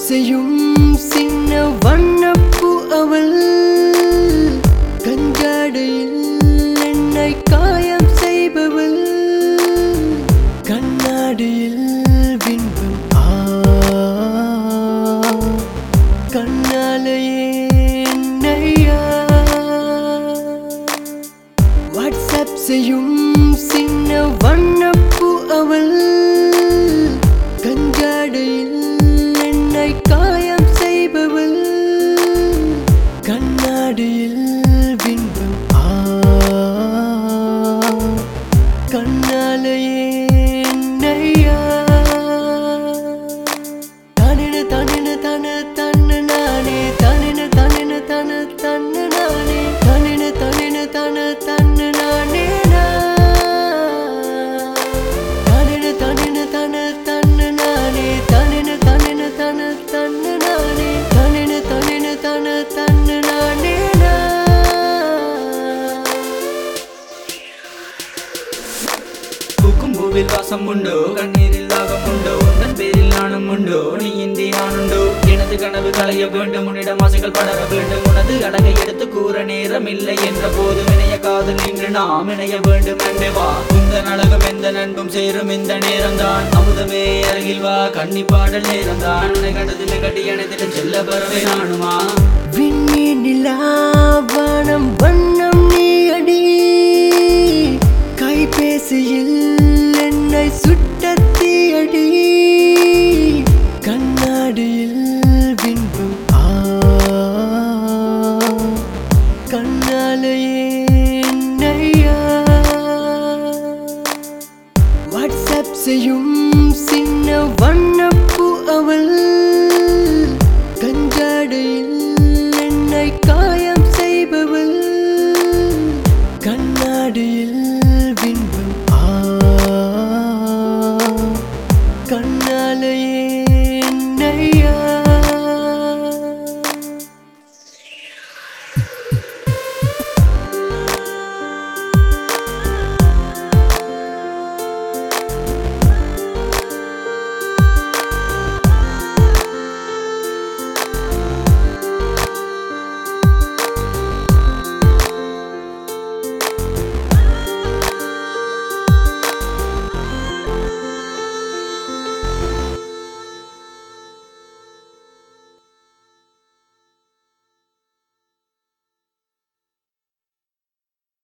செய்யும் சின்ன வண்ணப்பூ அவள் கஞ்சாடையில் என்னை காயம் செய்பவள் கண்ணாடியில் பின்பம் ஆ கண்ணாலேயே என்னையா வாட்ஸ்அப் செய்யும் சின்ன வண்ணப்பூ அவள் கஞ்சாடையில் என்னை காயம் செய்பவள் கண்ணாடியில் பின்பம் ஆ கண்ணாலேயே என்னையா தானின தானின தான தன்னு நானே தானின தானின தான தன்னு நானே தானின தானின தான தன்னு நானே தானின தானின தான தன்னு நானே தானின தானின தான தன்னு நானே தானின தானின தான தன்னு நானே பூக்கும் பூவில் வாசம் உண்டோ கண்ணீரில் தாகம் உண்டோ உந்தன் பேரில் நானும் உண்டோ நீ இன்றி நானுண்டோ எனது கனவு களைய வேண்டும் உன்னிடம் ஆசைகள் படர வேண்டும் உனது அழகை எடுத்து கூற நேரம் இல்லை என்ற போது இணைய காதல் நின்று நாம் இணைய வேண்டும் என்று வா உந்தன் அழகும் எந்த நண்பும் சேரும் இந்த நேரம் தான் அமுதமே அருகில் வா கண்ணி பாடல் நேரம் தான் உன்னை கண்டதில் கட்டி அணைத்திட்டு செல்ல பறவை நானுமா விண்மீனிலா வானம் வண்ணம் நீ அடி கைபேசியில் என்னை சுட்டத்தி அடி கண்ணாடியில் பின்பம் ஆ கண்ணாலேயே என்னையா வாட்ஸ்அப் செய்யும்